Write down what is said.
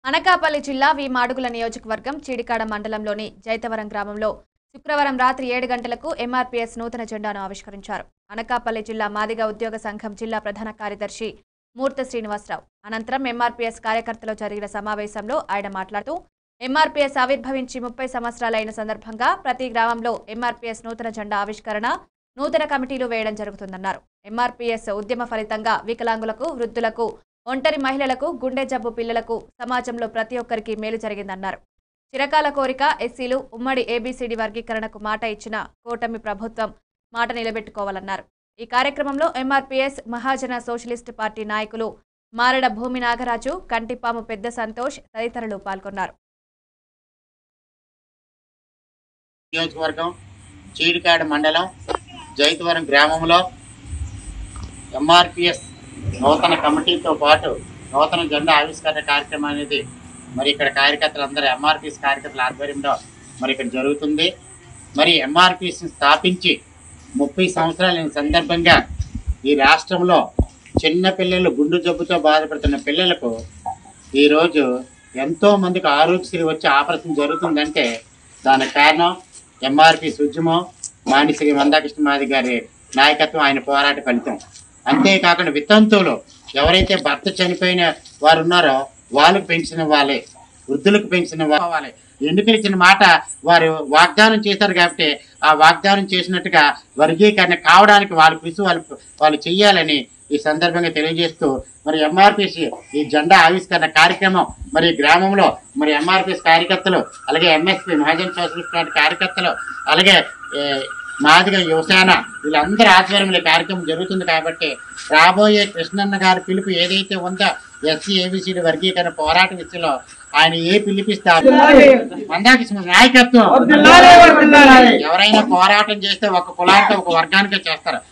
అనకాపల్లి జిల్లా వి మాడుగుల నియోజకవర్గం చీడికాడ మండలంలోని జైతవరం గ్రామంలో శుక్రవారం రాత్రి ఏడు గంటలకు ఎంఆర్పీఎస్ నూతన జెండాను ఆవిష్కరించారు అనకాపల్లి జిల్లా మాదిగ ఉద్యోగ సంఘం జిల్లా ప్రధాన కార్యదర్శి మూర్తి శ్రీనివాసరావు అనంతరం ఎంఆర్పీఎస్ కార్యకర్తలు జరిగిన సమావేశంలో ఆయన మాట్లాడుతూ ఎంఆర్పీఎస్ ఆవిర్భవించి ముప్పై సంవత్సరాలైన సందర్భంగా ప్రతి గ్రామంలో ఎంఆర్పీఎస్ నూతన జెండా ఆవిష్కరణ నూతన కమిటీలు వేయడం జరుగుతుందన్నారు ఎంఆర్పీఎస్ ఉద్యమ ఫలితంగా వికలాంగులకు వృద్ధులకు ఒంటరి మహిళలకు గుండె జబ్బు పిల్లలకు సమాజంలో ప్రతి ఒక్కరికి మేలు జరిగిందన్నారు చిరకాల కోరిక ఎస్సీలు ఉమ్మడి ఏబీసీడీ వర్గీకరణకు మాట ఇచ్చిన కూటమి ప్రభుత్వం మాట నిలబెట్టుకోవాలన్నారు ఈ కార్యక్రమంలో ఎంఆర్పీఎస్ మహాజన సోషలిస్ట్ పార్టీ నాయకులు మారడ భూమి నాగరాజు కంటిపాము పెద్ద సంతోష్ తదితరులు పాల్గొన్నారు నియోజకవర్గం చీడికాడ మండలం జైతవరం గ్రామంలో ఎంఆర్పిఎస్ నూతన కమిటీతో పాటు నూతన జెండా ఆవిష్కరణ కార్యక్రమం అనేది మరి ఇక్కడ కార్యకర్తలు అందరూ ఎంఆర్పిఎస్ కార్యకర్తల ఆధ్వర్యంలో మరి ఇక్కడ జరుగుతుంది మరి ఎంఆర్పిఎస్ని స్థాపించి ముప్పై సంవత్సరాల సందర్భంగా ఈ రాష్ట్రంలో చిన్న పిల్లలు గుండు జబ్బుతో బాధపడుతున్న పిల్లలకు ఈరోజు ఎంతో మందికి ఆరోగ్యశ్రీ వచ్చి ఆపరేషన్ జరుగుతుందంటే దానికి కారణం ఎంఆర్పి ఉద్యమం మానిశ్రీ మందాకృష్ణ మాది గారి నాయకత్వం ఆయన పోరాట ఫలితం అంతేకాకుండా వితంతువులు ఎవరైతే భర్త చనిపోయిన వారు ఉన్నారో వాళ్ళకు పెన్షన్ ఇవ్వాలి వృద్ధులకు పెన్షన్ ఇవ్వాలి ఎన్నికలు ఇచ్చిన మాట వారు వాగ్దానం చేశారు కాబట్టి ఆ వాగ్దానం చేసినట్టుగా వర్గీకరణ కావడానికి వాళ్ళ కృషి వాళ్ళు వాళ్ళు చెయ్యాలని ఈ సందర్భంగా తెలియజేస్తూ మరి ఎంఆర్పిసి ఈ జెండా ఆవిష్కరణ కార్యక్రమం మరి గ్రామంలో మరి ఎంఆర్పిఎస్ కార్యకర్తలు అలాగే ఎంఎస్పి మహాజన్ సోషలిస్ట్ పార్టీ కార్యకర్తలు అలాగే ఏ, మాదిగ యువసేన వీళ్ళందరి ఆధ్వర్యంలో ఈ కార్యక్రమం జరుగుతుంది కాబట్టి రాబోయే కృష్ణన్న గారి పిలుపు ఏదైతే ఉందో ఎస్సీ ఏబిసిడి వర్గీకరణ పోరాట విషయంలో ఆయన ఏ పిలిపిస్తే ఆ మందాకృష్ణ నాయకత్వం ఎవరైనా పోరాటం చేస్తే ఒక కులానికి ఒక వర్గానికే చేస్తారు